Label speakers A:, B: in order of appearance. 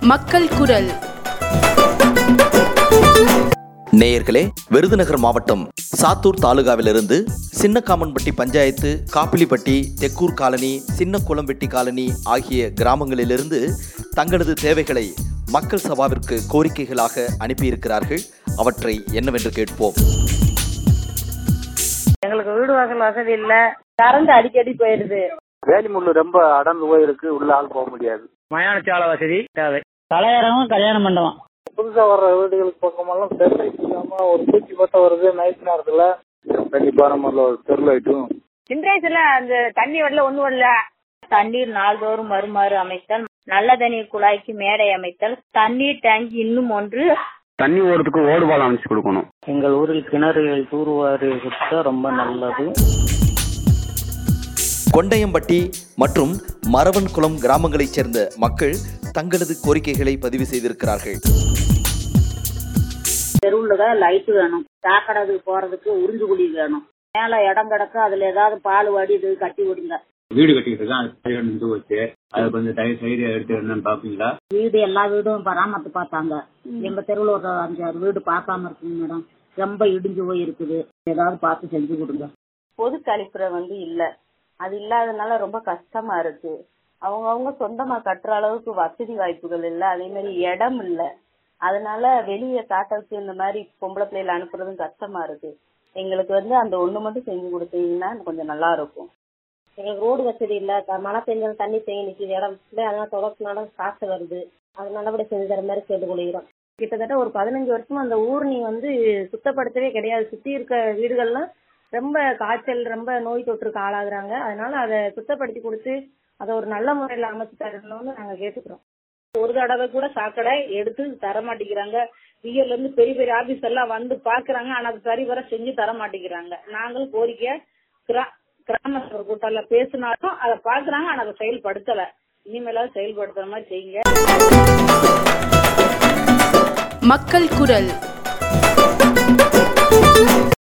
A: மக்கள் குரல்
B: நேயர்களே விருதுநகர் மாவட்டம் சாத்தூர் தாலுகாவிலிருந்து சின்னக்காமன்பட்டி பஞ்சாயத்து காப்பிலிப்பட்டி தெக்கூர் காலனி சின்ன குளம்பெட்டி காலனி ஆகிய கிராமங்களிலிருந்து தங்களது தேவைகளை மக்கள் சபாவிற்கு கோரிக்கைகளாக அனுப்பியிருக்கிறார்கள் அவற்றை என்னவென்று கேட்போம்
C: எங்களுக்கு வீடு வாசல் வசதி இல்ல கரண்ட் அடிக்கடி போயிருது
D: வேலிமுள்ளு ரொம்ப அடர்ந்து போயிருக்கு உள்ள ஆள் போக முடியாது
E: மயான சாலை வசதி தேவை
C: தலையரங்கம் கல்யாண மண்டபம்
D: புதுசா வர்ற வீடுகளுக்கு பக்கமெல்லாம் ஸ்டெர்லைட் இல்லாம ஒரு பூச்சி பட்டம் வருது நைட் நேரத்துல கண்டிப்பா நம்ம ஒரு ஸ்டெர்லைட்டும்
C: சின்ரேஸ்ல அந்த தண்ணி வரல ஒண்ணு வரல தண்ணீர் நாள்தோறும் வருமாறு அமைத்தல் நல்ல தண்ணீர் குழாய்க்கு மேடை அமைத்தல் தண்ணீர் டேங்கி இன்னும் ஒன்று
E: தண்ணி ஓடுறதுக்கு ஓடுபாலம் அமைச்சு கொடுக்கணும்
C: எங்கள் ஊரில் கிணறுகள் தூர்வாரி கொடுத்தா ரொம்ப நல்லது
B: கொண்டையம்பட்டி மற்றும் மரவன்குளம் கிராமங்களைச் சேர்ந்த மக்கள் தங்களது கோரிக்கைகளை பதிவு செய்திருக்கிறார்கள்
C: தெருவுல லைட் வேணும் சாக்கடைக்கு போறதுக்கு உறிஞ்சு குழி வேணும் மேல இடம் கிடக்கு அதுல ஏதாவது பால் வாடி இது கட்டி விடுங்க
F: வீடு கட்டிக்கிட்டு தான் அது நின்று போச்சு அதை கொஞ்சம் தயவு செய்து எடுத்து என்னன்னு பாப்பீங்களா
C: வீடு எல்லா வீடும் பராமரித்து பார்த்தாங்க எங்க தெருவுல ஒரு அஞ்சாறு வீடு பார்க்காம இருக்குங்க மேடம் ரொம்ப இடிஞ்சு போய் இருக்குது ஏதாவது பார்த்து செஞ்சு கொடுங்க பொது கழிப்பறை வந்து இல்ல அது இல்லாதனால ரொம்ப கஷ்டமா இருக்கு அவங்க அவங்க சொந்தமா கட்டுற அளவுக்கு வசதி வாய்ப்புகள் இல்ல அதே மாதிரி இடம் இல்ல அதனால வெளியே காட்டவுக்கு இந்த மாதிரி பொம்பளை பிள்ளைகளை அனுப்புறதும் கஷ்டமா இருக்கு எங்களுக்கு வந்து அந்த ஒண்ணு மட்டும் செஞ்சு கொடுத்தீங்கன்னா கொஞ்சம் நல்லா இருக்கும் எங்களுக்கு ரோடு வசதி இல்ல த- மழை பெஞ்சாலும் தண்ணி தேங்கி நிக்குது இடம் full ஆ அதனால தொடர்ச்சினால காசு வருது அது நல்லபடியா செஞ்சு தர மாதிரி கேட்டுக்கொள்கிறோம் கிட்டத்தட்ட ஒரு பதினஞ்சு வருஷமா அந்த ஊர்னி வந்து சுத்தப்படுத்தவே கிடையாது சுத்தி இருக்க வீடுகள்லாம் ரொம்ப காய்ச்சல் ரொம்ப நோய் தொற்றுக்கு ஆளாகுறாங்க அதனால அதை சுத்தப்படுத்தி கொடுத்து அதை ஒரு நல்ல முறையில அமைச்சு தரணும்னு நாங்க கேட்டுக்கிறோம் ஒரு தடவை கூட சாக்கடை எடுத்து தர மாட்டேங்கிறாங்க வியர்ல இருந்து பெரிய பெரிய ஆபீஸ் எல்லாம் வந்து பாக்குறாங்க ஆனா அது சரிவர செஞ்சு தர மாட்டேங்கிறாங்க நாங்களும் கோரிக்கை கிரா கிராம சபை கூட்டம்ல பேசினாலும் அதை பாக்குறாங்க ஆனா அதை செயல்படுத்தல இனிமேலாவது செயல்படுத்துற மாதிரி செய்யுங்க
A: மக்கள் குரல்